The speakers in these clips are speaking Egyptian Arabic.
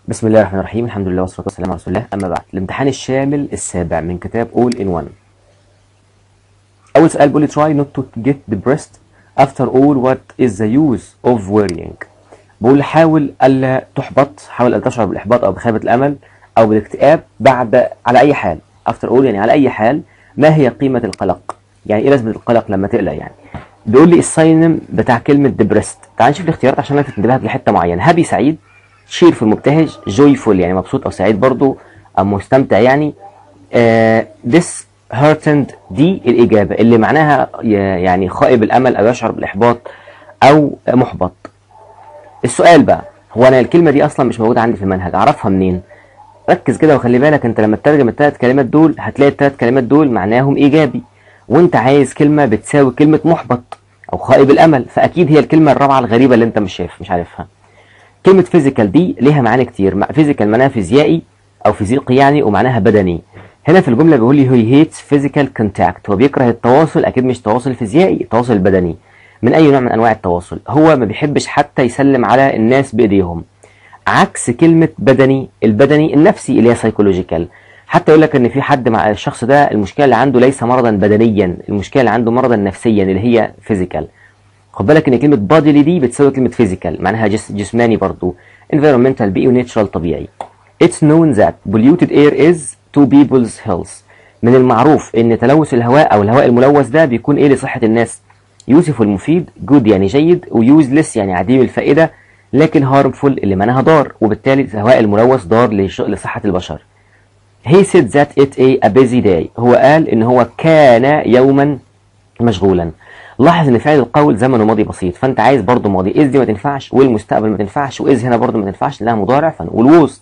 بسم الله الرحمن الرحيم الحمد لله والصلاة والسلام على رسول الله أما بعد الامتحان الشامل السابع من كتاب All in One أول سؤال بيقول لي try not to get depressed after all what is the use of worrying بقول حاول ألا تحبط حاول ألا تشعر بالإحباط أو بخيبة الأمل أو بالاكتئاب بعد على أي حال after all يعني على أي حال ما هي قيمة القلق يعني إيه لازمة القلق لما تقلق يعني بيقول لي الساينم بتاع كلمة depressed تعال نشوف الاختيارات عشان الفت انتباهك لحتة معينة هابي سعيد شيرفul مبتهج جويفول يعني مبسوط او سعيد برضو او مستمتع يعني آه disheartened دي الاجابه اللي معناها ي- يعني خائب الامل او يشعر بالاحباط او محبط السؤال بقى هو انا الكلمه دي اصلا مش موجوده عندي في المنهج اعرفها منين ركز كده وخلي بالك انت لما تترجم الثلاث كلمات دول هتلاقي الثلاث كلمات دول معناهم ايجابي وانت عايز كلمه بتساوي كلمه محبط او خائب الامل فاكيد هي الكلمه الرابعه الغريبه اللي انت مش شايف مش عارفها كلمة فيزيكال دي ليها معاني كتير فيزيكال معناها فيزيائي أو فيزيقي يعني ومعناها بدني هنا في الجملة بيقول لي هو هيتس فيزيكال كونتاكت هو بيكره التواصل أكيد مش تواصل فيزيائي التواصل البدني من أي نوع من أنواع التواصل هو ما بيحبش حتى يسلم على الناس بإيديهم عكس كلمة بدني البدني النفسي اللي هي سايكولوجيكال حتى يقول لك ان في حد مع الشخص ده المشكله اللي عنده ليس مرضا بدنيا المشكله اللي عنده مرضا نفسيا اللي هي فيزيكال خد بالك ان كلمه باديلي دي بتساوي كلمه فيزيكال معناها جس جسماني برضو environmental بيئي وناتشرال طبيعي It's known that polluted air is to people's health من المعروف ان تلوث الهواء او الهواء الملوث ده بيكون ايه لصحه الناس يوسف المفيد جود يعني جيد ويوزلس يعني عديم الفائده لكن هارمفول اللي معناها ضار وبالتالي الهواء الملوث ضار لش- لصحه البشر He said that it a, a busy day هو قال ان هو كان يوما مشغولا لاحظ ان فعل القول زمنه ماضي بسيط فانت عايز برضه ماضي از دي ما تنفعش والمستقبل ما تنفعش واز هنا برضه ما تنفعش لها مضارع فنقول ووز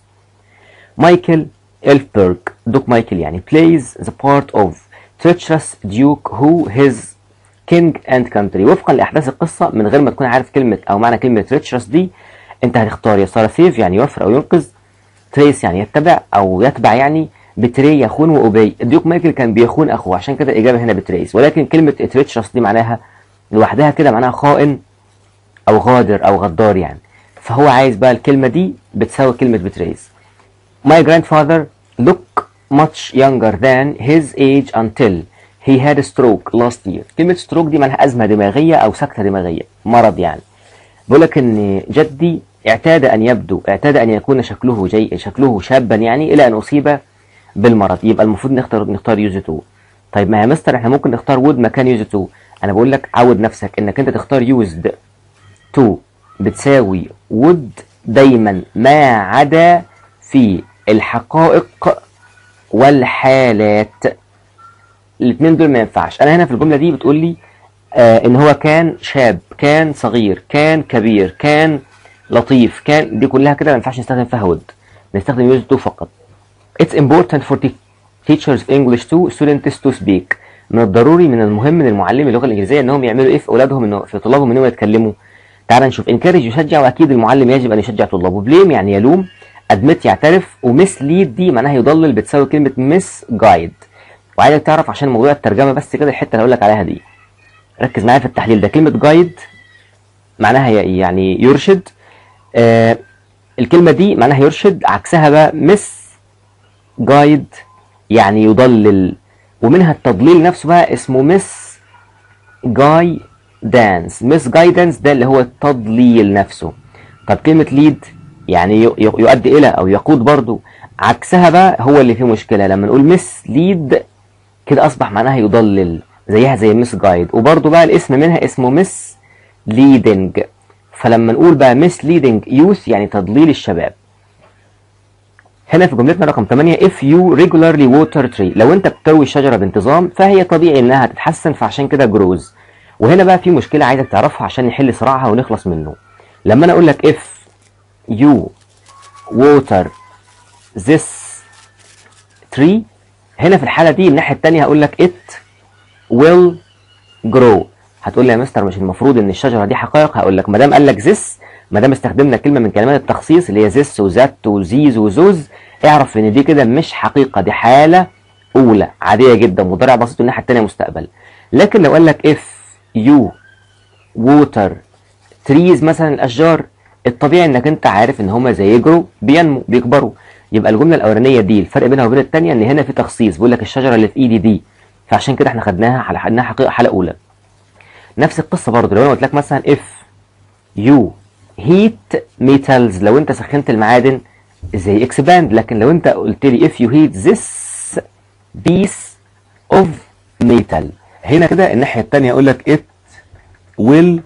مايكل إلفبرغ دوك مايكل يعني plays the part of treacherous duke who his king and country وفقا لأحداث القصة من غير ما تكون عارف كلمة أو معنى كلمة treacherous دي أنت هتختار يا صار سيف يعني يوفر أو ينقذ تريس يعني يتبع أو يتبع يعني بتري يخون وأوبي الديوك مايكل كان بيخون أخوه عشان كده الإجابة هنا بتريس ولكن كلمة treacherous دي معناها لوحدها كده معناها خائن أو غادر أو غدار يعني فهو عايز بقى الكلمة دي بتساوي كلمة بتريس My grandfather looked much younger than his age until he had a stroke last year. كلمة stroke دي معناها أزمة دماغية أو سكتة دماغية، مرض يعني. بيقول لك إن جدي اعتاد أن يبدو اعتاد أن يكون شكله جي شكله شابا يعني إلى أن أصيب بالمرض، يبقى المفروض نختار نختار يوز تو. طيب ما يا مستر احنا ممكن نختار وود مكان يوز تو. أنا بقول لك عود نفسك إنك أنت تختار يوزد تو بتساوي would دايما ما عدا في الحقائق والحالات الاثنين دول ما ينفعش انا هنا في الجمله دي بتقول لي آه ان هو كان شاب كان صغير كان كبير كان لطيف كان دي كلها كده ما ينفعش نستخدم فيها would نستخدم يوز تو فقط It's important for te- teachers of English to students to speak من الضروري من المهم من المعلم اللغه الانجليزيه انهم يعملوا ايه في اولادهم انه في طلابهم انهم يتكلموا تعال نشوف انكارج يشجع واكيد المعلم يجب ان يشجع طلابه بليم يعني يلوم ادمت يعترف ومس ليد دي معناها يضلل بتساوي كلمه مس جايد وعايزك تعرف عشان موضوع الترجمه بس كده الحته اللي هقول لك عليها دي ركز معايا في التحليل ده كلمه جايد معناها ي- يعني يرشد آه الكلمه دي معناها يرشد عكسها بقى مس جايد يعني يضلل ومنها التضليل نفسه بقى اسمه مس جاي دانس مس جايدنس ده اللي هو التضليل نفسه طب كلمة ليد يعني ي- ي- يؤدي إلى أو يقود برضو عكسها بقى هو اللي فيه مشكلة لما نقول مس ليد كده أصبح معناها يضلل زيها زي مس جايد وبرضو بقى الاسم منها اسمه مس ليدنج فلما نقول بقى مس ليدنج يوث يعني تضليل الشباب هنا في جملتنا رقم 8 if you regularly water tree لو انت بتروي الشجره بانتظام فهي طبيعي انها تتحسن فعشان كده جروز وهنا بقى في مشكله عايزك تعرفها عشان نحل صراعها ونخلص منه لما انا اقول لك if you water this tree هنا في الحاله دي الناحيه الثانيه هقول لك it will grow هتقول لي يا مستر مش المفروض ان الشجره دي حقائق هقول لك ما دام قال لك this ما دام استخدمنا كلمه من كلمات التخصيص اللي هي this وذات وزيز وزوز اعرف ان دي كده مش حقيقه دي حاله اولى عاديه جدا مضارع بسيط والناحيه الثانيه مستقبل لكن لو قال لك if you water trees مثلا الاشجار الطبيعي انك انت عارف ان هما زي يجروا بينمو بيكبروا يبقى الجمله الاولانيه دي الفرق بينها وبين الثانيه ان هنا في تخصيص بيقول لك الشجره اللي في ايدي دي فعشان كده احنا خدناها على انها حقيقه حلقه اولى نفس القصه برضه لو انا قلت لك مثلا if you heat metals لو انت سخنت المعادن زي expand لكن لو انت قلت لي if you heat this piece of metal هنا كده الناحيه الثانيه اقول لك it will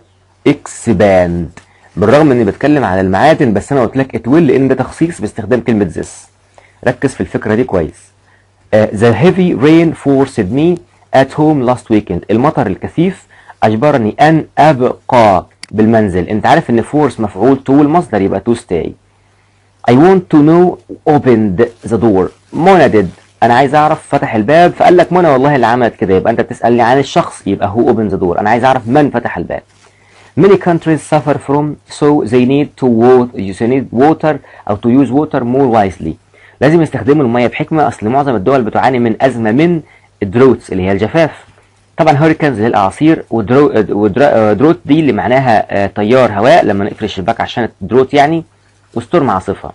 expand بالرغم اني بتكلم على المعادن بس انا قلت لك it will لان ده تخصيص باستخدام كلمه this ركز في الفكره دي كويس Uh, the heavy rain forced me at home last weekend المطر الكثيف أجبرني أن أبقى بالمنزل أنت عارف أن force مفعول to المصدر يبقى to stay I want to know opened the door منى did أنا عايز أعرف فتح الباب فقال لك منى والله اللي عملت كده يبقى أنت بتسألني عن الشخص يبقى who opened the door أنا عايز أعرف من فتح الباب Many countries suffer from so they need to water, you need water أو to use water more wisely لازم يستخدموا الميه بحكمه اصل معظم الدول بتعاني من ازمه من الدروتس اللي هي الجفاف طبعا هوريكانز اللي هي الاعاصير ودروت دي اللي معناها تيار هواء لما نقفل الشباك عشان الدروت يعني وستورم عاصفه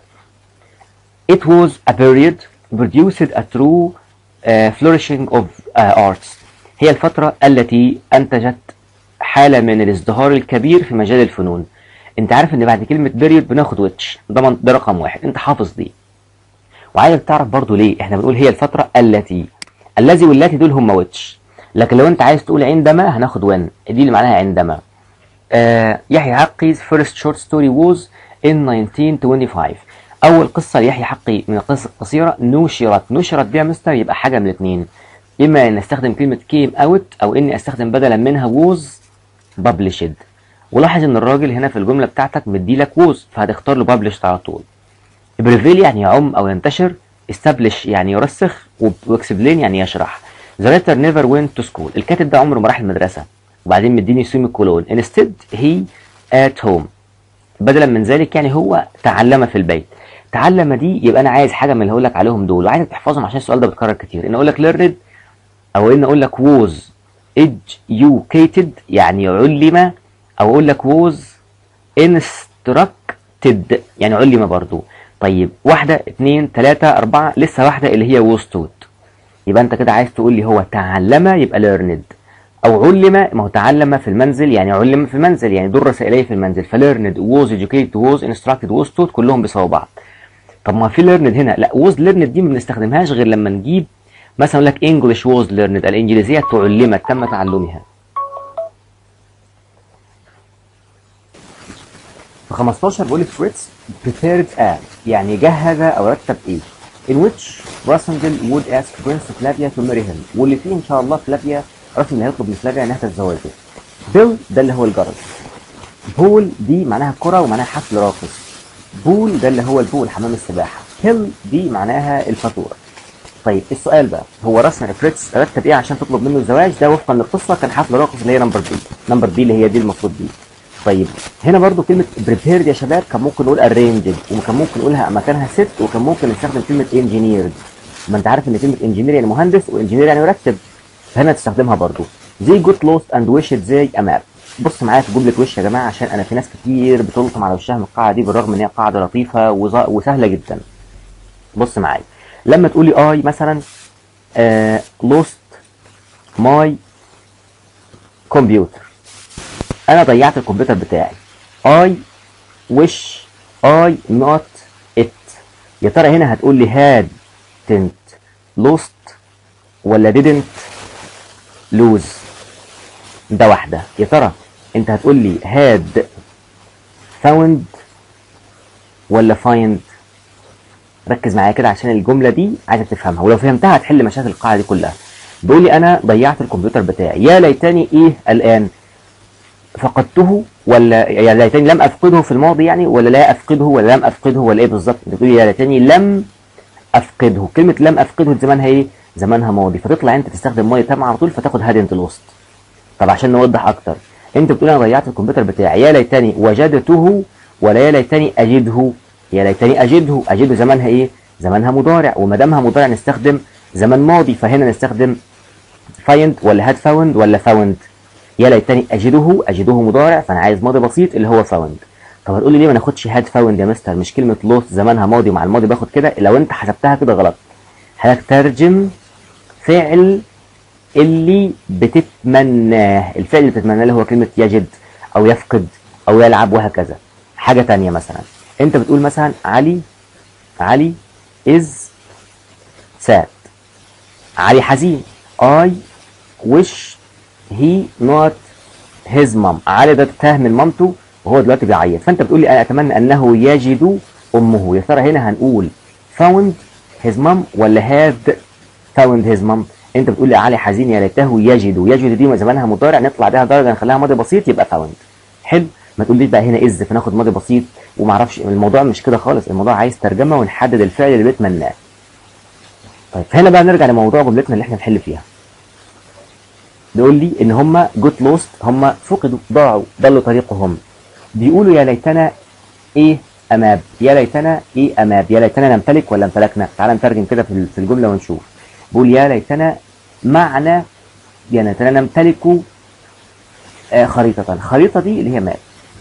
It was a period produced a true uh, flourishing of uh, arts هي الفترة التي أنتجت حالة من الازدهار الكبير في مجال الفنون انت عارف ان بعد كلمة period بناخد ويتش ده, ده رقم واحد انت حافظ دي وعايزك تعرف برضو ليه احنا بنقول هي الفترة التي الذي والتي دول هم ويتش لكن لو انت عايز تقول عندما هناخد وين دي اللي معناها عندما آه يحيى حقي's first short story was in 1925 اول قصة ليحيى حقي من القصص القصيرة نشرت نشرت بيها مستر يبقى حاجة من الاثنين اما ان استخدم كلمة came out او اني استخدم بدلا منها was published ولاحظ ان الراجل هنا في الجملة بتاعتك مديلك was فهتختار له published على طول بريفيل يعني يعم او ينتشر establish يعني يرسخ واكسبلين يعني يشرح The writer never went to school الكاتب ده عمره ما راح المدرسة وبعدين مديني سيمي كولون instead he at home بدلا من ذلك يعني هو تعلم في البيت تعلم دي يبقى انا عايز حاجه من اللي هقول لك عليهم دول وعايزك تحفظهم عشان السؤال ده بيتكرر كتير ان اقول لك learned او ان اقول لك was educated يعني علم او اقول لك was instructed يعني علم برضو طيب واحدة اتنين تلاتة أربعة لسه واحدة اللي هي وستوت يبقى أنت كده عايز تقول لي هو تعلم يبقى learned أو علم ما هو تعلم في المنزل يعني علم في المنزل يعني درس إليه في المنزل فlearned was educated was instructed was taught كلهم بيساووا بعض طب ما في learned هنا لا was learned دي ما بنستخدمهاش غير لما نجيب مثلا أقول لك English was learned الإنجليزية تعلمت تم تعلمها في 15 بيقول لك فريتز prepared a يعني جهز او رتب ايه in which راسنجل would ask Prince Flavia to marry him واللي فيه ان شاء الله فلافيا راسنجل هيطلب من فلافيا انها تتزوجه بيل ده اللي هو الجرس بول دي معناها كرة ومعناها حفل راقص بول ده اللي هو البول حمام السباحة هيل دي معناها الفاتورة طيب السؤال بقى هو راسنا فريتز رتب ايه عشان تطلب منه الزواج ده وفقا للقصه كان حفل راقص اللي هي نمبر بي نمبر بي اللي هي دي المفروض دي طيب هنا برضو كلمة prepared يا شباب كان ممكن نقول arranged وكان ممكن نقولها مكانها set وكان ممكن نستخدم كلمة engineered ما انت عارف ان كلمة engineer يعني مهندس وانجينير يعني مرتب فهنا تستخدمها برضو they got lost and wished they a map بص معايا في جملة وش يا جماعة عشان انا في ناس كتير بتلطم على وشها من القاعدة دي بالرغم ان هي قاعدة لطيفة وز- وسهلة جدا بص معايا لما تقولي اي مثلا آه lost my computer انا ضيعت الكمبيوتر بتاعي I wish I not it يا ترى هنا هتقول لي hadn't lost ولا didn't lose ده واحدة يا ترى انت هتقول لي had found ولا find ركز معايا كده عشان الجملة دي عايزك تفهمها ولو فهمتها هتحل مشاكل القاعدة دي كلها بيقول لي انا ضيعت الكمبيوتر بتاعي يا ليتني ايه الان فقدته ولا يا ليتني لم افقده في الماضي يعني ولا لا افقده ولا لم افقده ولا ايه بالظبط انت بتقول يا ليتني لم افقده كلمه لم افقده زمانها ايه زمانها ماضي فتطلع انت تستخدم ماضي تام على طول فتاخد هاد انت لوست طب عشان نوضح اكتر انت بتقول انا ضيعت الكمبيوتر بتاعي يا ليتني وجدته ولا يا ليتني اجده يا ليتني اجده اجده زمانها ايه زمانها مضارع وما دامها مضارع نستخدم زمن ماضي فهنا نستخدم find ولا had found ولا found يا ليتني اجده اجده مضارع فانا عايز ماضي بسيط اللي هو found طب هتقول لي ليه ما ناخدش هاد فاوند يا مستر مش كلمه لوست زمانها ماضي ومع الماضي باخد كده لو انت حسبتها كده غلط هترجم فعل اللي بتتمناه الفعل اللي بتتمناه اللي هو كلمه يجد او يفقد او يلعب وهكذا حاجه تانية مثلا انت بتقول مثلا علي علي is sad علي حزين I wish he not his mom علي ده تاه من مامته وهو دلوقتي بيعيط فانت بتقول لي انا اتمنى انه يجد امه يا ترى هنا هنقول found his mom ولا had found his mom انت بتقول لي علي حزين يا ليته يجد يجد دي زمانها مضارع نطلع بيها درجه نخليها ماضي بسيط يبقى found حلو ما تقوليش بقى هنا از فناخد ماضي بسيط وما اعرفش الموضوع مش كده خالص الموضوع عايز ترجمه ونحدد الفعل اللي بيتمناه طيب هنا بقى نرجع لموضوع جملتنا اللي احنا بنحل فيها بيقول لي ان هم جوت لوست هم فقدوا ضاعوا ضلوا طريقهم بيقولوا يا ليتنا ايه اماب يا ليتنا ايه اماب يا ليتنا نمتلك ولا امتلكنا تعال نترجم كده في في الجمله ونشوف بيقول يا ليتنا معنى يا ليتنا نمتلك آه خريطة خريطة دي اللي هي ماب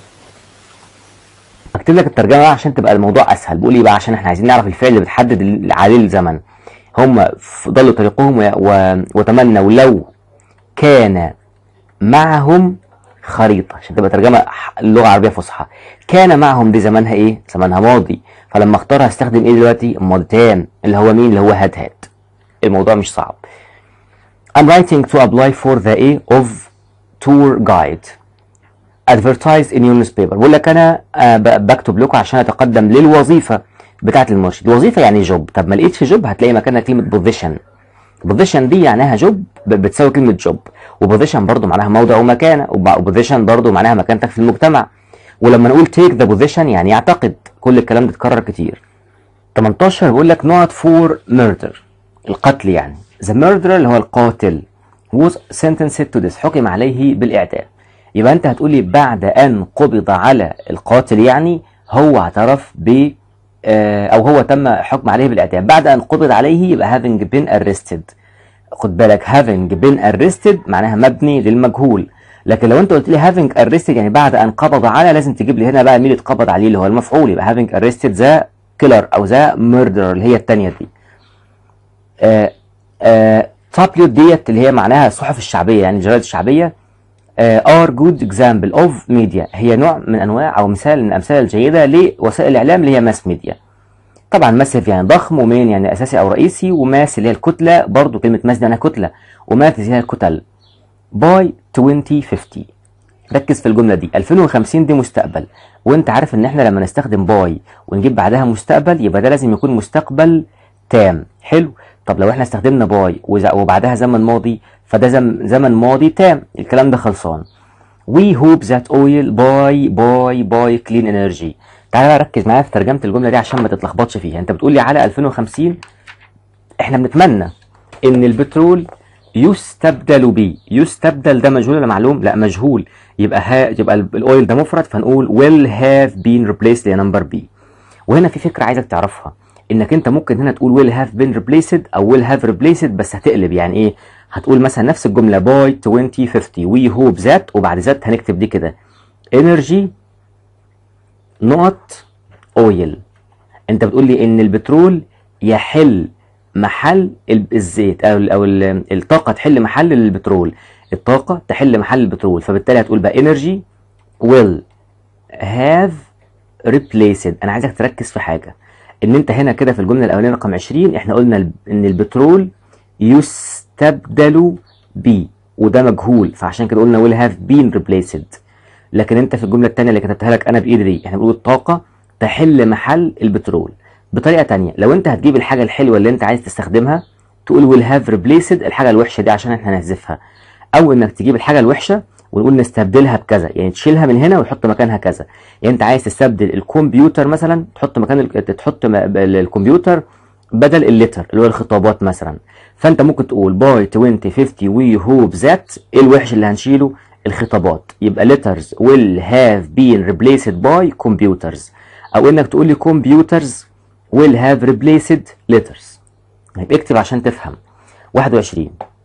اكتب لك الترجمة عشان تبقى الموضوع اسهل بقول ايه بقى عشان احنا عايزين نعرف الفعل اللي بتحدد عليه الزمن هم ضلوا طريقهم و... و... وتمنوا لو كان معهم خريطة عشان تبقى ترجمة اللغة العربية فصحى كان معهم دي زمانها ايه زمانها ماضي فلما اختار هستخدم ايه دلوقتي ماضي تام اللي هو مين اللي هو هاد هاد الموضوع مش صعب I'm writing to apply for the A of tour guide advertised in your newspaper بقول لك انا بكتب لكم عشان اتقدم للوظيفه بتاعه المرشد الوظيفه يعني جوب طب ما لقيتش جوب هتلاقي مكانها كلمه بوزيشن بوزيشن دي معناها جوب بتساوي كلمه جوب وبوزيشن برضو معناها موضع ومكانه وبوزيشن برضو معناها مكانتك في المجتمع ولما نقول تيك ذا بوزيشن يعني يعتقد كل الكلام ده اتكرر كتير 18 بيقول لك not for murder القتل يعني the murderer اللي هو القاتل was sentenced to death حكم عليه بالإعدام يبقى أنت هتقولي بعد أن قبض على القاتل يعني هو اعترف ب أو هو تم حكم عليه بالإعدام بعد أن قبض عليه يبقى having been arrested خد بالك having been arrested معناها مبني للمجهول لكن لو انت قلت لي having arrested يعني بعد ان قبض على لازم تجيب لي هنا بقى مين اللي اتقبض عليه اللي هو المفعول يبقى having arrested ذا كيلر او ذا murderer اللي هي الثانيه دي آه آه تابليوت ديت اللي هي معناها الصحف الشعبيه يعني الجرايد الشعبيه ار جود اكزامبل اوف ميديا هي نوع من انواع او مثال من الامثله الجيده لوسائل الاعلام اللي هي ماس ميديا طبعا ماسيف يعني ضخم ومين يعني اساسي او رئيسي وماس اللي هي الكتله برضو كلمه ماس دي معناها كتله وماث اللي هي الكتل باي 2050 ركز في الجمله دي 2050 دي مستقبل وانت عارف ان احنا لما نستخدم باي ونجيب بعدها مستقبل يبقى ده لازم يكون مستقبل تام حلو طب لو احنا استخدمنا باي وبعدها زمن ماضي فده زم زمن ماضي تام الكلام ده خلصان we hope that oil buy buy buy clean energy تعالى بقى ركز معايا في ترجمه الجمله دي عشان ما تتلخبطش فيها انت بتقول لي على 2050 احنا بنتمنى ان البترول يستبدل بيه يستبدل ده مجهول ولا معلوم لا مجهول يبقى ها يبقى الاويل ده مفرد فنقول will have been replaced لنمبر بي وهنا في فكره عايزك تعرفها انك انت ممكن هنا تقول will have been replaced او will have replaced بس هتقلب يعني ايه هتقول مثلا نفس الجمله باي 2050 we hope that وبعد ذات هنكتب دي كده energy not oil انت بتقول لي ان البترول يحل محل الزيت او او الطاقه تحل محل البترول الطاقه تحل محل البترول فبالتالي هتقول بقى energy will have replaced انا عايزك تركز في حاجه ان انت هنا كده في الجمله الاولانيه رقم 20 احنا قلنا ان البترول يستبدل ب وده مجهول فعشان كده قلنا will have been replaced لكن انت في الجمله الثانيه اللي كتبتها لك انا بايدي دي احنا بنقول الطاقه تحل محل البترول بطريقه تانية لو انت هتجيب الحاجه الحلوه اللي انت عايز تستخدمها تقول will have replaced الحاجه الوحشه دي عشان احنا نحذفها او انك تجيب الحاجه الوحشه ونقول نستبدلها بكذا يعني تشيلها من هنا وتحط مكانها كذا يعني انت عايز تستبدل الكمبيوتر مثلا تحط مكان ال... تحط الكمبيوتر بدل اللتر اللي هو الخطابات مثلا فانت ممكن تقول باي 2050 وي هوب ذات ايه الوحش اللي هنشيله الخطابات يبقى letters will have been replaced by computers او انك تقول لي computers will have replaced letters يبقى اكتب عشان تفهم 21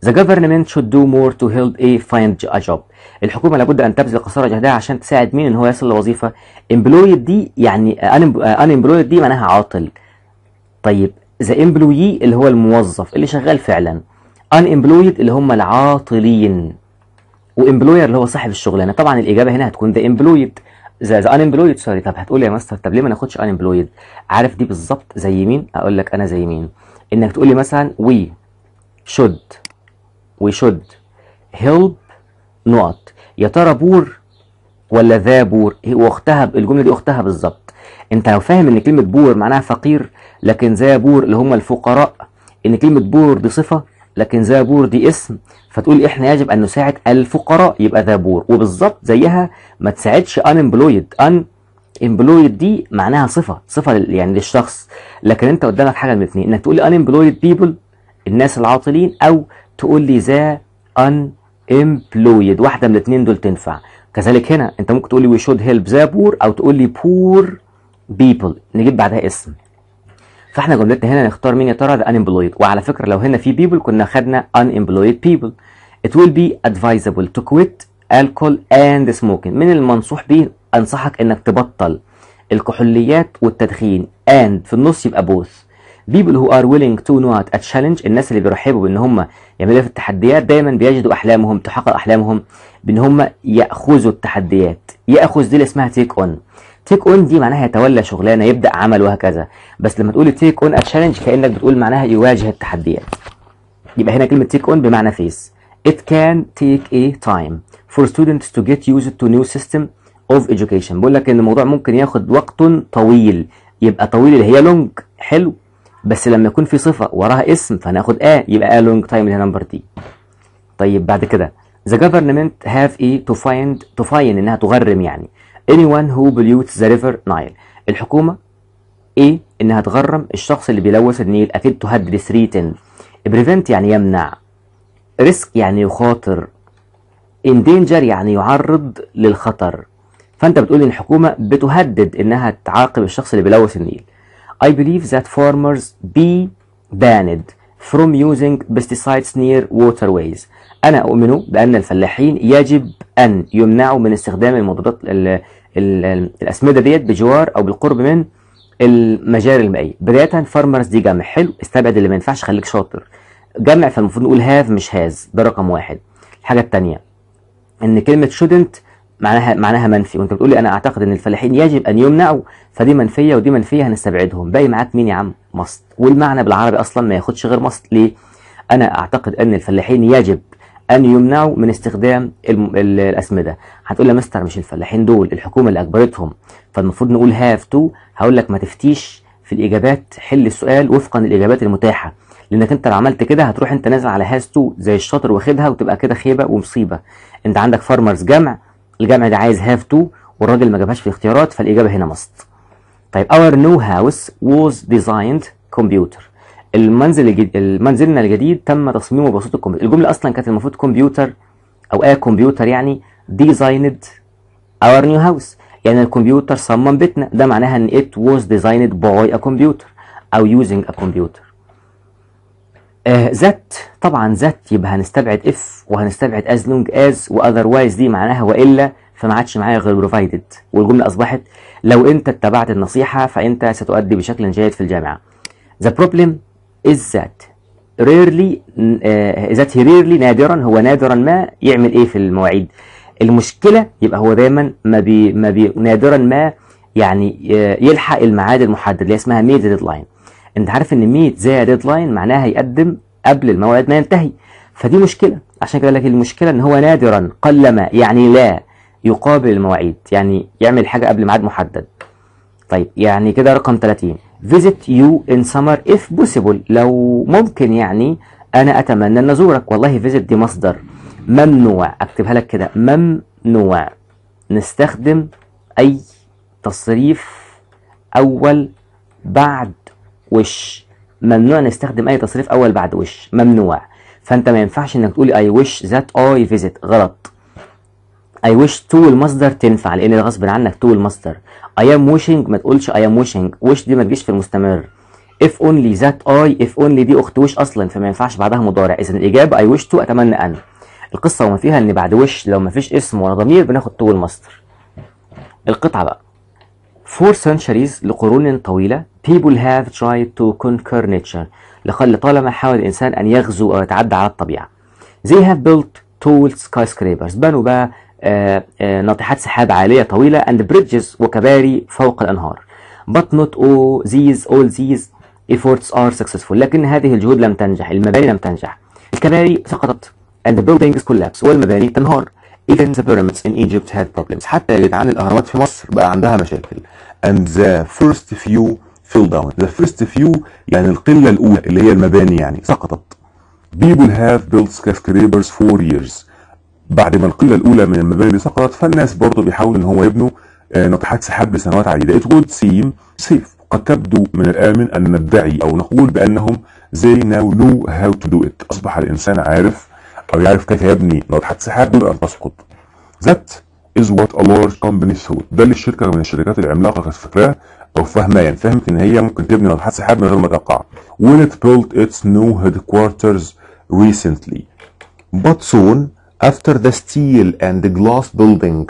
The government should do more to help a find a job. الحكومة لابد أن تبذل قصارى جهدها عشان تساعد مين إن هو يصل لوظيفة. Employed دي يعني unemployed دي معناها عاطل. طيب the employee اللي هو الموظف اللي شغال فعلا. unemployed اللي هم العاطلين. وامبلوير اللي هو صاحب الشغلانة. طبعا الإجابة هنا هتكون the employed. the, the unemployed سوري طب هتقول يا مستر طب ليه ما ناخدش unemployed؟ عارف دي بالظبط زي مين؟ أقول لك أنا زي مين؟ إنك تقول لي مثلا we should we should help نقط يا ترى بور ولا ذا بور هي واختها الجمله دي اختها بالظبط انت لو فاهم ان كلمه بور معناها فقير لكن ذا بور اللي هم الفقراء ان كلمه بور دي صفه لكن ذا بور دي اسم فتقول احنا يجب ان نساعد الفقراء يبقى ذا بور وبالظبط زيها ما تساعدش unemployed un employed دي معناها صفه صفه يعني للشخص لكن انت قدامك حاجه من الاثنين انك تقول لي unemployed people الناس العاطلين او تقول لي ذا unemployed واحده من الاثنين دول تنفع كذلك هنا انت ممكن تقول لي we should help the poor او تقول لي poor people نجيب بعدها اسم فاحنا جملتنا هنا نختار مين يا ترى the unemployed وعلى فكره لو هنا في people كنا خدنا unemployed people it will be advisable to quit alcohol and smoking من المنصوح به انصحك انك تبطل الكحوليات والتدخين and في النص يبقى both people who are willing to not a challenge الناس اللي بيرحبوا بان هم يعملوا في التحديات دايما بيجدوا احلامهم تحقق احلامهم بان هم ياخذوا التحديات ياخذ دي اللي اسمها تيك اون تيك اون دي معناها يتولى شغلانه يبدا عمل وهكذا بس لما تقول تيك اون a challenge كانك بتقول معناها يواجه التحديات يبقى هنا كلمه تيك اون بمعنى فيس it can take a time for students to get used to new system of education بقول لك ان الموضوع ممكن ياخد وقت طويل يبقى طويل اللي هي لونج حلو بس لما يكون في صفة وراها اسم فهناخد آ يبقى آ long time اللي هي نمبر دي طيب بعد كده the government have a to find to find انها تغرم يعني anyone who pollutes the river Nile الحكومة ايه انها تغرم الشخص اللي بيلوث النيل اكيد تهدد ثريتن prevent يعني يمنع risk يعني يخاطر endanger يعني يعرض للخطر فانت بتقول ان الحكومة بتهدد انها تعاقب الشخص اللي بيلوث النيل I believe that farmers be banned from using pesticides near waterways. أنا أؤمن بأن الفلاحين يجب أن يمنعوا من استخدام المضادات ال ال الأسمدة ديت بجوار أو بالقرب من المجاري المائية. بداية farmers دي جمع حلو استبعد اللي ما ينفعش خليك شاطر. جمع فالمفروض نقول have مش has ده رقم واحد. الحاجة التانية إن كلمة shouldn't معناها معناها منفي وانت بتقولي انا اعتقد ان الفلاحين يجب ان يمنعوا فدي منفيه ودي منفيه هنستبعدهم باقي معاك مين يا عم مصد والمعنى بالعربي اصلا ما ياخدش غير مصد ليه انا اعتقد ان الفلاحين يجب ان يمنعوا من استخدام الاسمده هتقول لي مستر مش الفلاحين دول الحكومه اللي اجبرتهم فالمفروض نقول هاف تو هقول لك ما تفتيش في الاجابات حل السؤال وفقا للاجابات المتاحه لانك انت لو عملت كده هتروح انت نازل على هاز تو زي الشاطر واخدها وتبقى كده خيبه ومصيبه انت عندك فارمرز جمع الجمع ده عايز هاف تو والراجل ما جابهاش في الاختيارات فالاجابه هنا ماست طيب our new house was designed computer المنزل الجديد المنزلنا الجديد تم تصميمه بواسطه الكمبيوتر الجمله اصلا كانت المفروض كمبيوتر او ايه كمبيوتر يعني designed our new house يعني الكمبيوتر صمم بيتنا ده معناها ان it was designed by a computer او using a computer ذات uh, طبعا ذات يبقى هنستبعد if وهنستبعد as long as و otherwise دي معناها والا فما عادش معايا غير provided والجمله اصبحت لو انت اتبعت النصيحه فانت ستؤدي بشكل جيد في الجامعه. The problem is that rarely uh, that rarely نادرا هو نادرا ما يعمل ايه في المواعيد. المشكله يبقى هو دايما ما بي ما بي نادرا ما يعني يلحق الميعاد المحدد اللي اسمها ميد ديدلاين. انت عارف ان ميت زي ديدلاين معناها يقدم قبل الموعد ما ينتهي فدي مشكله عشان كده لك المشكله ان هو نادرا قلما يعني لا يقابل المواعيد يعني يعمل حاجه قبل ميعاد محدد طيب يعني كده رقم 30 visit you in summer if possible لو ممكن يعني انا اتمنى ان ازورك والله visit دي مصدر ممنوع اكتبها لك كده ممنوع نستخدم اي تصريف اول بعد وش ممنوع نستخدم اي تصريف اول بعد وش ممنوع فانت ما ينفعش انك تقولي اي وش ذات اي فيزيت غلط اي وش تو المصدر تنفع لان غصب عنك تو المصدر اي ام ويشنج ما تقولش اي ام ويشنج وش دي ما تجيش في المستمر if only that I if only دي اخت وش اصلا فما ينفعش بعدها مضارع اذا الاجابه I wish to اتمنى ان القصه وما فيها ان بعد وش لو ما فيش اسم ولا ضمير بناخد تو المصدر القطعه بقى For centuries لقرون طويلة people have tried to conquer nature لق- لطالما حاول الإنسان أن يغزو أو يتعدى على الطبيعة They have built tall skyscrapers بنوا بقى آه، آه، ناطحات سحاب عالية طويلة and bridges وكباري فوق الأنهار but not all these all these efforts are successful لكن هذه الجهود لم تنجح المباني لم تنجح الكباري سقطت and the buildings collapse والمباني تنهار Even the pyramids in Egypt had problems. حتى يا جدعان الأهرامات في مصر بقى عندها مشاكل. And the first few fell down. The first few يعني القلة الأولى اللي هي المباني يعني سقطت. People have built skyscrapers for years. بعد ما القلة الأولى من المباني دي سقطت فالناس برضه بيحاولوا إن هو يبنوا آه، ناطحات سحاب لسنوات عديدة. It would seem safe. قد تبدو من الآمن أن ندعي أو نقول بأنهم they now know how to do it. أصبح الإنسان عارف أو يعرف كيف يبني ناطحات سحاب دون أن تسقط. That is what a large company thought. ده اللي الشركة من الشركات العملاقة كانت فاكراه أو فاهماه يعني فهمت إن هي ممكن تبني ناطحات سحاب من غير ما توقع. When it built its new headquarters recently. But soon after the steel and the glass building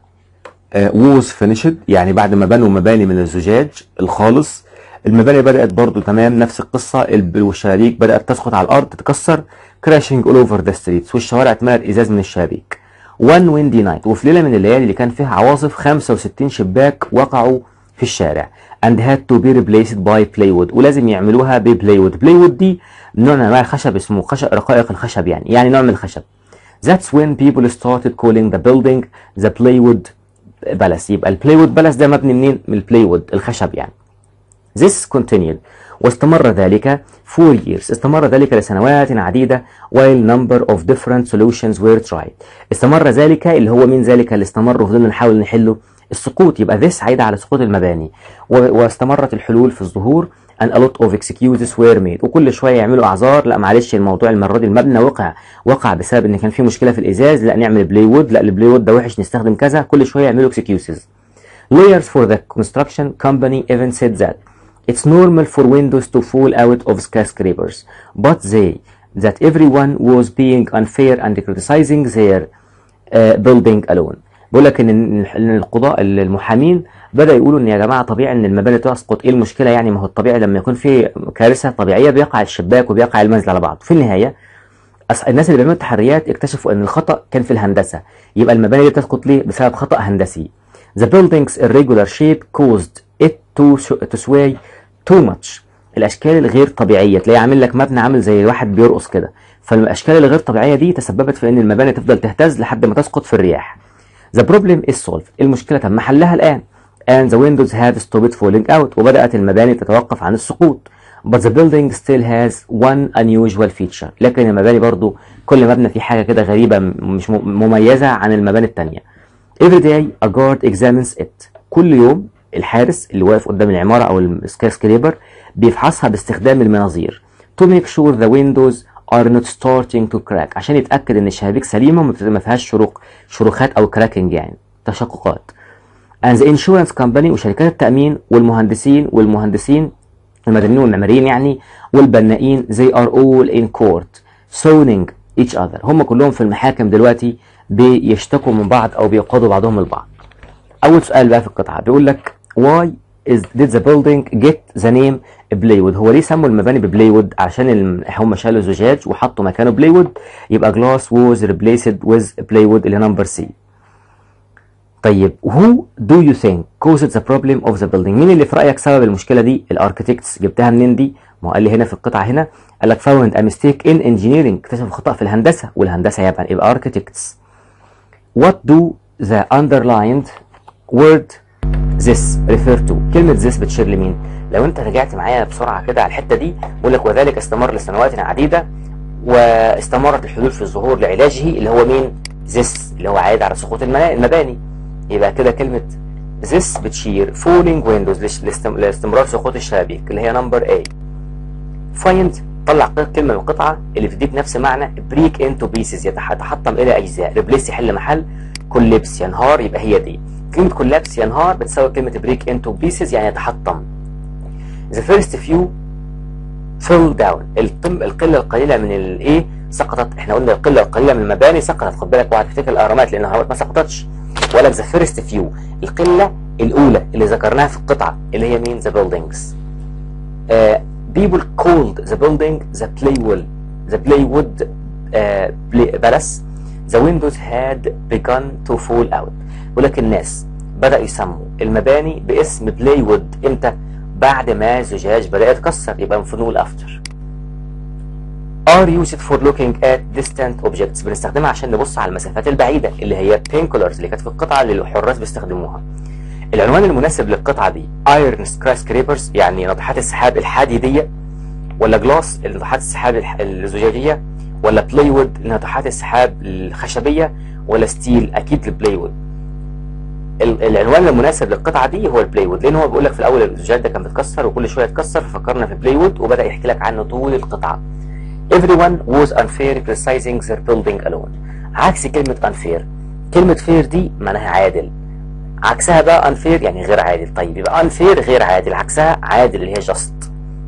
ووز فينيشد يعني بعد ما بنوا مباني من الزجاج الخالص المباني بدأت برضو تمام نفس القصة الب- والشبابيك بدأت تسقط على الأرض تتكسر crashing all over the streets والشوارع اتملت إزاز من الشبابيك one windy night وفي ليلة من الليالي اللي كان فيها عواصف 65 شباك وقعوا في الشارع and had to be replaced by plywood ولازم يعملوها ببلايوود بلايوود دي نوع من أنواع الخشب اسمه خشب رقائق الخشب يعني يعني نوع من الخشب That's when people started calling the building the plywood palace يبقى البلايوود بالاس ده مبني منين؟ من البلايوود الخشب يعني This continued واستمر ذلك for years استمر ذلك لسنوات عديدة while number of different solutions were tried استمر ذلك اللي هو مين ذلك اللي استمر وفضلنا نحاول نحله السقوط يبقى this عايدة على سقوط المباني و- واستمرت الحلول في الظهور and a lot of excuses were made وكل شوية يعملوا أعذار لا معلش الموضوع المرة دي المبنى وقع وقع بسبب إن كان في مشكلة في الإزاز لا نعمل بلاي وود لا البلاي وود ده وحش نستخدم كذا كل شوية يعملوا excuses Lawyers for the construction company even said that it's normal for windows to fall out of skyscrapers, but they that everyone was being unfair and criticizing their uh, building alone. بيقول لك ان إن القضاء المحامين بدا يقولوا ان يا جماعه طبيعي ان المباني تسقط ايه المشكله يعني ما هو الطبيعي لما يكون في كارثه طبيعيه بيقع الشباك وبيقع المنزل على بعض في النهايه أص- الناس اللي بيعملوا التحريات اكتشفوا ان الخطا كان في الهندسه يبقى المباني دي تسقط ليه بسبب خطا هندسي The building's irregular shape caused it to, sh- to sway too much الاشكال الغير طبيعيه تلاقيه عامل لك مبنى عامل زي واحد بيرقص كده فالاشكال الغير طبيعيه دي تسببت في ان المباني تفضل تهتز لحد ما تسقط في الرياح The problem is solved المشكله تم حلها الان and the windows have stopped falling out وبدات المباني تتوقف عن السقوط but the building still has one unusual feature لكن المباني برضو كل مبنى فيه حاجه كده غريبه م- مش م- مميزه عن المباني التانيه Every day a guard examines it. كل يوم الحارس اللي واقف قدام العمارة أو السكايسكريبر بيفحصها باستخدام المناظير to make sure the windows are not starting to crack عشان يتأكد إن الشبابيك سليمة وما ما فيهاش شروق شروخات أو كراكنج يعني تشققات. And the insurance company وشركات التأمين والمهندسين والمهندسين المدنيين والمعماريين يعني والبنائين they are all in court suing each other هم كلهم في المحاكم دلوقتي بيشتكوا من بعض او بيقاضوا بعضهم البعض اول سؤال بقى في القطعه بيقول لك why is did the building get the name بلايوود هو ليه سموا المباني ببلايوود عشان الم- هم شالوا زجاج وحطوا مكانه بلايوود يبقى glass was replaced with plywood اللي نمبر سي طيب who do you think caused the problem of the building مين اللي في رأيك سبب المشكلة دي الاركتكتس جبتها منين دي ما هو قال لي هنا في القطعة هنا قال لك found a mistake in engineering اكتشف خطأ في الهندسة والهندسة يبقى يبقى architects what do the underlined word this refer to كلمة this بتشير لمين لو انت رجعت معايا بسرعة كده على الحتة دي بقول لك وذلك استمر لسنوات عديدة واستمرت الحلول في الظهور لعلاجه اللي هو مين this اللي هو عايد على سقوط المنا- المباني يبقى كده كلمة this بتشير falling windows لاست- لاستم- لاستمرار سقوط الشبابيك اللي هي نمبر A find طلع ق- كلمة من القطعة اللي بتديك نفس معنى break into pieces يتح- يتحطم إلى أجزاء replace يحل محل collapse ينهار يبقى هي دي كلمة collapse ينهار بتساوي كلمة break into pieces يعني يتحطم the first few fell down القم القله القليله من الايه سقطت احنا قلنا القله القليله من المباني سقطت خد بالك اوعى تفتكر الاهرامات لان الاهرامات ما سقطتش ولا ذا فيرست فيو القله الاولى اللي ذكرناها في القطعه اللي هي مين ذا بيلدينجز people called the building the playwood the playwood uh, play palace the windows had begun to fall out ولكن الناس بدأوا يسموا المباني باسم بلايوود امتى بعد ما الزجاج بدأ يتكسر يبقى المفروض نقول after are used for looking at distant objects بنستخدمها عشان نبص على المسافات البعيدة اللي هي painkillers اللي كانت في القطعة اللي الحراس بيستخدموها العنوان المناسب للقطعة دي iron skyscrapers يعني ناطحات السحاب الحديدية ولا جلاس ناطحات السحاب الح- الزجاجية ولا بلايوود ناطحات السحاب الخشبية ولا ستيل أكيد البلايوود ال- العنوان المناسب للقطعه دي هو البلايوود لان هو بيقول لك في الاول الزجاج ده كان بيتكسر وكل شويه يتكسر ففكرنا في بلايوود وبدا يحكي لك عنه طول القطعه everyone was unfair criticizing their building alone عكس كلمه unfair كلمه fair دي معناها عادل عكسها بقى unfair يعني غير عادل طيب يبقى unfair غير عادل عكسها عادل اللي هي just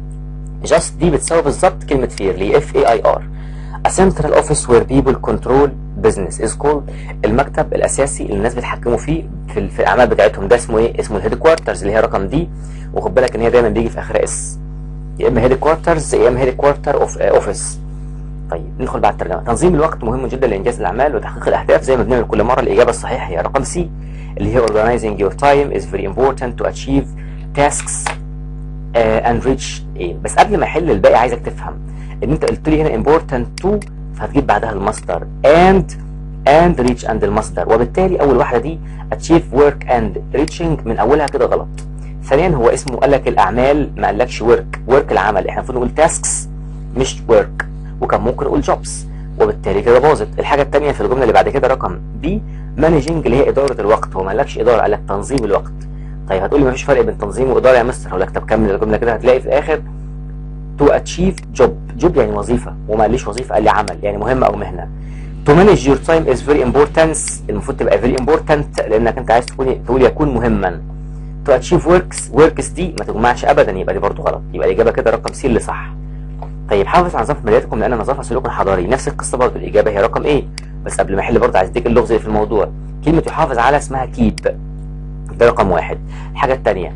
just دي بتساوي بالظبط كلمه fair اللي هي F A I R A central office where people control business is called المكتب الاساسي اللي الناس بيتحكموا فيه في, ال- في الاعمال بتاعتهم ده اسمه ايه اسمه الهيد كوارترز اللي هي رقم دي وخد بالك ان هي دايما بيجي في اخرها اس يا اما هيد كوارترز يا اما هيد كوارتر اوف اوفيس طيب ندخل بعد الترجمه تنظيم الوقت مهم جدا لانجاز الاعمال وتحقيق الاهداف زي ما بنعمل كل مره الاجابه الصحيحه هي رقم سي اللي هي organizing your time is very important to achieve tasks uh, and reach aim بس قبل ما احل الباقي عايزك تفهم ان انت قلت لي هنا important to فهتجيب بعدها المصدر and and reach and المصدر وبالتالي اول واحده دي achieve work and reaching من اولها كده غلط ثانيا هو اسمه قال لك الاعمال ما قالكش work work العمل احنا المفروض نقول tasks مش work وكان ممكن نقول jobs وبالتالي كده باظت الحاجه الثانيه في الجمله اللي بعد كده رقم بي managing اللي هي اداره الوقت هو ما قالكش اداره قال لك تنظيم الوقت طيب هتقولي ما فيش فرق بين تنظيم واداره يا مستر هقول لك طب كمل الجمله كده هتلاقي في الاخر to achieve job job يعني وظيفه وما قاليش وظيفه قال لي عمل يعني مهمه او مهنه to manage your time is very important المفروض تبقى very important لانك انت عايز تكون تقول يكون مهما to achieve works works دي ما تجمعش ابدا يبقى دي برضو غلط يبقى الاجابه كده رقم سي اللي صح طيب حافظ على نظافه مدينتكم لان النظافه سلوك حضاري نفس القصه برضو الاجابه هي رقم ايه بس قبل ما احل برضو عايز اديك اللغز اللي في الموضوع كلمه يحافظ على اسمها كيب ده رقم واحد الحاجه الثانيه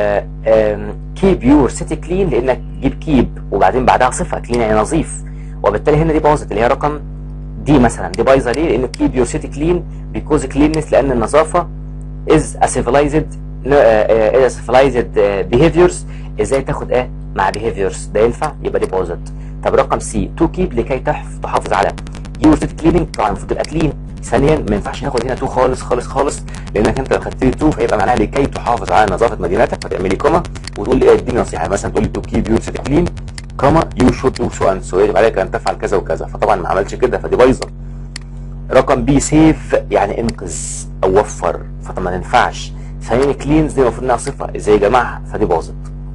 كيب يور سيتي كلين لانك تجيب كيب وبعدين بعدها صفه كلين يعني نظيف وبالتالي هنا دي باظت اللي هي رقم دي مثلا دي بايظه ليه؟ لان كيب يور سيتي كلين بيكوز كليننس لان النظافه از ا civilized از civilized behaviors ازاي تاخد ايه مع behaviors ده ينفع يبقى دي باظت طب رقم سي تو كيب لكي تحف تحافظ على يور سيتي كليننج طبعا المفروض تبقى كلين ثانيا ما ينفعش ناخد هنا تو خالص خالص خالص لانك انت لو خدت لي تو فيبقى معناها لكي تحافظ على نظافه مدينتك فتعملي كوما وتقول لي اديني نصيحه مثلا تقول لي تو كيب يور سيتي كلين كوما يو شود دو سو اند سو يجب عليك ان تفعل كذا وكذا فطبعا ما عملش كده فدي بايظه رقم بي سيف يعني انقذ او وفر فطبعا ما تنفعش ثانيا كلينز دي المفروض انها صفه ازاي جمعها فدي باظت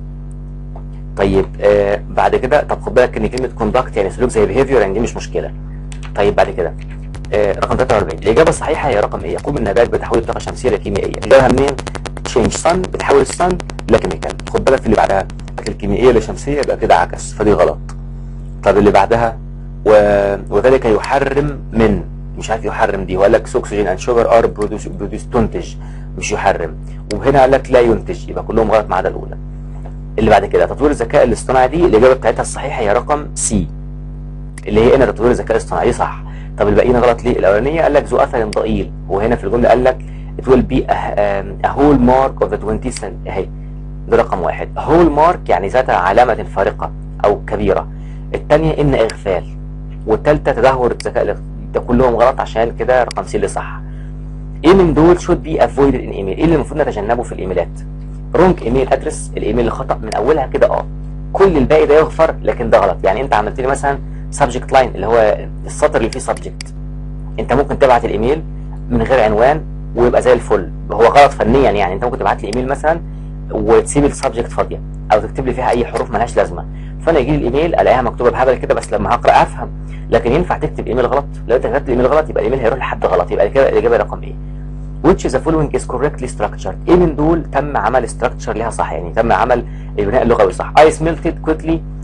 طيب آه بعد كده طب خد بالك ان كلمه كوندكت يعني سلوك زي بيهيفير يعني دي مش مشكله طيب بعد كده آه رقم 43 الاجابه الصحيحه هي رقم ايه يقوم النبات بتحويل الطاقه الشمسيه لكيميائيه جابها منين تشينج سن بتحول السن لكيميكال خد بالك في اللي بعدها الكيميائيه لشمسيه يبقى كده عكس فدي غلط طب اللي بعدها و... وذلك يحرم من مش عارف يحرم دي وقال لك اكسجين اند شوجر ار برودوس برودوس تنتج مش يحرم وهنا قال لك لا ينتج يبقى كلهم غلط ما عدا الاولى اللي بعد كده تطوير الذكاء الاصطناعي دي الاجابه بتاعتها الصحيحه هي رقم سي اللي هي هنا تطوير الذكاء الاصطناعي صح طب الباقيين غلط ليه الاولانيه قال لك ذو اثر ضئيل وهنا في الجمله قال لك it will be a, a whole mark of the 20th century اهي ده رقم واحد هول مارك يعني ذات علامة فارقة أو كبيرة الثانية إن إغفال والثالثة تدهور الذكاء ده كلهم غلط عشان كده رقم سي اللي صح ايه من دول should be avoided in email ايه اللي المفروض نتجنبه في الايميلات رونج ايميل ادرس الايميل الخطا من اولها كده اه كل الباقي ده يغفر لكن ده غلط يعني انت عملت لي مثلا سبجكت لاين اللي هو السطر اللي فيه سبجكت انت ممكن تبعت الايميل من غير عنوان ويبقى زي الفل هو غلط فنيا يعني انت ممكن تبعت لي ايميل مثلا وتسيب السبجكت فاضيه او تكتب لي فيها اي حروف ملهاش لازمه فانا يجي لي الايميل الاقيها مكتوبه بهبل كده بس لما هقرا افهم لكن ينفع تكتب ايميل غلط لو انت كتبت الايميل غلط يبقى الايميل هيروح لحد غلط يبقى كده الاجابه رقم ايه which is the following is correctly structured ايه من دول تم عمل structure ليها صح يعني تم عمل البناء اللغوي صح I smelled it quickly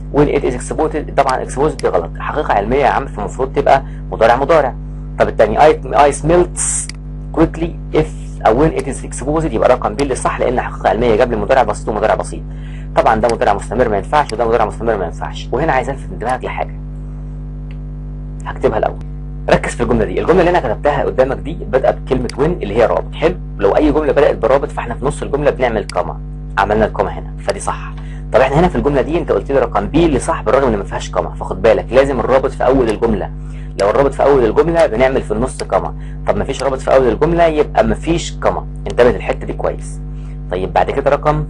when it is exposed طبعا exposed دي غلط حقيقة علمية يا عم فالمفروض تبقى مضارع مضارع طب التاني I, I smelts quickly if أو when it is exposed يبقى رقم ب اللي صح لأن حقيقة علمية جاب لي مضارع بسيط ومضارع بسيط طبعا ده مضارع مستمر ما ينفعش وده مضارع مستمر ما ينفعش وهنا عايز الفت انتباهك لحاجة هكتبها الأول ركز في الجملة دي الجملة اللي أنا كتبتها قدامك دي بادئة بكلمة وين اللي هي رابط حلو لو أي جملة بدأت برابط فاحنا في نص الجملة بنعمل كوما عملنا الكوما هنا فدي صح طب احنا هنا في الجمله دي انت قلت لي رقم بي اللي صح بالرغم ان ما فيهاش كما فخد بالك لازم الرابط في اول الجمله لو الرابط في اول الجمله بنعمل في النص كما طب ما فيش رابط في اول الجمله يبقى ما فيش كما انتبه للحته دي كويس طيب بعد كده رقم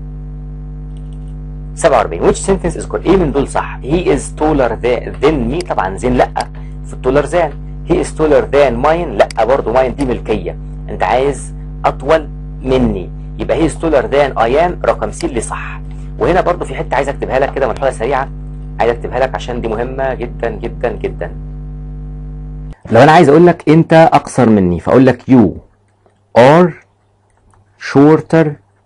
47 which sentence is correct ايه من دول صح he is taller than, than me طبعا زين لا في taller than he is taller than mine لا برضه mine دي ملكيه انت عايز اطول مني يبقى he is taller than I am رقم سي اللي صح وهنا برضو في حته عايز اكتبها لك كده ملحوظه سريعه عايز اكتبها لك عشان دي مهمه جدا جدا جدا لو انا عايز اقول لك انت اقصر مني فاقول لك you are shorter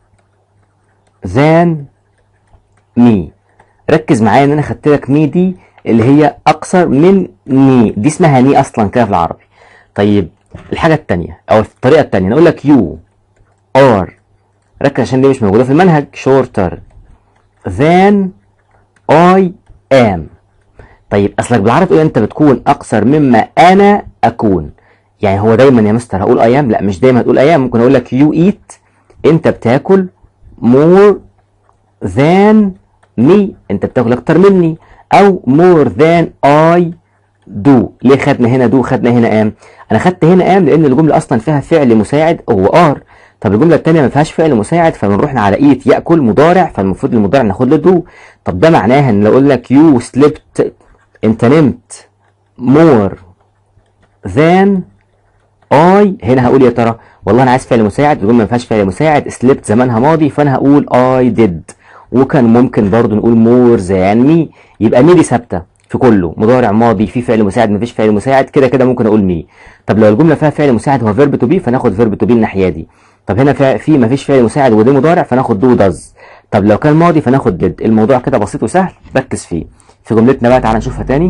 than me ركز معايا ان انا خدت لك مي دي اللي هي اقصر من ني دي اسمها ني اصلا كده في العربي طيب الحاجه الثانيه او الطريقه الثانيه اقول لك you are ركز عشان دي مش موجوده في المنهج shorter than I am طيب اصلك بالعربي تقول انت بتكون اقصر مما انا اكون يعني هو دايما يا مستر هقول I am لا مش دايما هتقول I am ممكن اقول لك you eat انت بتاكل more than me انت بتاكل اكتر مني او more than I do ليه خدنا هنا do خدنا هنا am انا خدت هنا am لان الجمله اصلا فيها فعل مساعد هو are طب الجمله الثانيه ما فيهاش فعل مساعد فبنروح على ايت ياكل مضارع فالمفروض المضارع ناخد له دو طب ده معناها ان لو اقول لك يو سليبت انت نمت more than I هنا هقول يا ترى والله انا عايز فعل مساعد الجمله ما فيهاش فعل مساعد سليبت زمانها ماضي فانا هقول I did وكان ممكن برضو نقول more than me يبقى مي دي ثابته في كله مضارع ماضي في فعل مساعد مفيش فعل مساعد كده كده ممكن اقول مي طب لو الجمله فيها فعل مساعد هو فيرب تو بي فناخد فيرب تو بي الناحيه دي طب هنا في, في مفيش فعل مساعد ودي مضارع فناخد دو داز طب لو كان ماضي فناخد ديد الموضوع كده بسيط وسهل ركز فيه في جملتنا بقى تعالى نشوفها تاني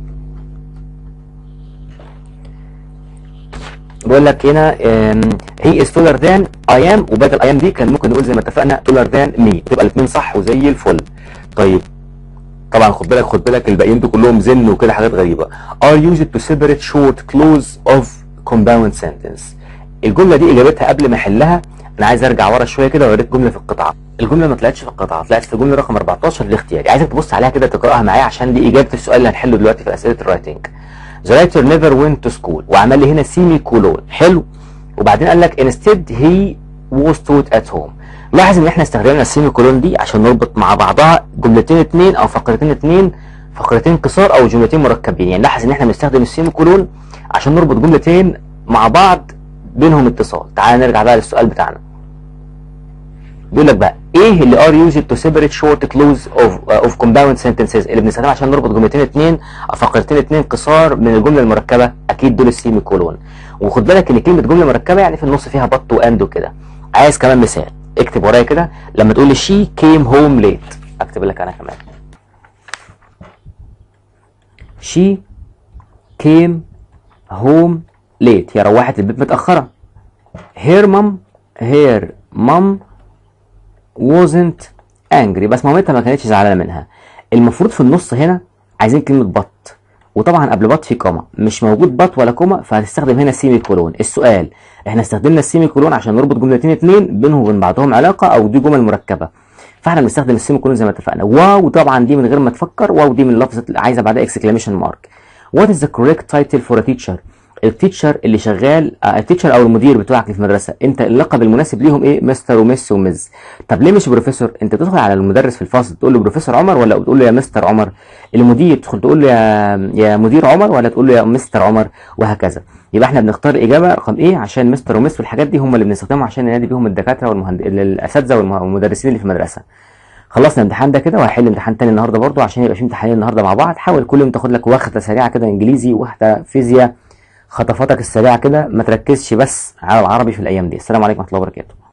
بقول لك هنا هي از تولر ذان اي ام وبدل اي ام دي كان ممكن نقول زي ما اتفقنا تولر ذان مي تبقى الاثنين صح وزي الفل طيب طبعا خد بالك خد بالك الباقيين دول كلهم زن وكده حاجات غريبه are used to separate short clause of compound sentence الجمله دي اجابتها قبل ما احلها انا عايز ارجع ورا شويه كده واوريك جمله في القطعه الجمله ما طلعتش في القطعه طلعت في جمله رقم 14 الاختياري عايزك تبص عليها كده تقراها معايا عشان دي اجابه السؤال اللي هنحله دلوقتي في اسئله الرايتنج The writer never went to school وعمل لي هنا سيمي كولون حلو وبعدين قال لك instead he was taught at home لاحظ ان احنا استخدمنا السيمي كولون دي عشان نربط مع بعضها جملتين اتنين او فقرتين اتنين فقرتين قصار او جملتين مركبين يعني لاحظ ان احنا بنستخدم السيمي كولون عشان نربط جملتين مع بعض بينهم اتصال تعال نرجع بقى للسؤال بتاعنا بيقول لك بقى ايه اللي are used to separate short clause of uh, of compound sentences اللي بنستخدمها عشان نربط جملتين اتنين او فقرتين اتنين قصار من الجمله المركبه اكيد دول السيمي كولون وخد بالك ان كلمه جمله مركبه يعني في النص فيها بط واند وكده عايز كمان مثال اكتب ورايا كده لما تقول لي she came home late اكتب لك انا كمان she came home late هي روحت البيت متأخرة her mom her mom wasn't angry بس مامتها ما كانتش زعلانة منها المفروض في النص هنا عايزين كلمة بط وطبعا قبل بط في كوما مش موجود بط ولا كوما فهتستخدم هنا سيمي كولون السؤال احنا استخدمنا السيمي كولون عشان نربط جملتين اتنين بينهم وبين بعضهم علاقة او دي جمل مركبة فاحنا بنستخدم السيمي كولون زي ما اتفقنا واو طبعا دي من غير ما تفكر واو دي من لفظة عايزة بعدها اكسكلاميشن مارك What is the correct title for a teacher التيتشر اللي شغال آه، التيتشر او المدير بتوعك في المدرسه انت اللقب المناسب ليهم ايه مستر ومس ومز طب ليه مش بروفيسور انت تدخل على المدرس في الفصل تقول له بروفيسور عمر ولا تقول له يا مستر عمر المدير تدخل تقول له يا يا مدير عمر ولا تقول له يا مستر عمر وهكذا يبقى احنا بنختار اجابه رقم ايه عشان مستر ومس والحاجات دي هم اللي بنستخدمهم عشان ننادي بيهم الدكاتره والمهند... الاساتذه والمه- والمدرسين اللي في المدرسه خلصنا الامتحان ده كده وهحل امتحان تاني النهارده برضو عشان يبقى في امتحانين النهارده مع بعض حاول كل يوم تاخد لك واحده سريعه كده انجليزي واحده فيزياء خطفاتك السريعه كده ما تركزش بس على العربي في الايام دي السلام عليكم ورحمه الله وبركاته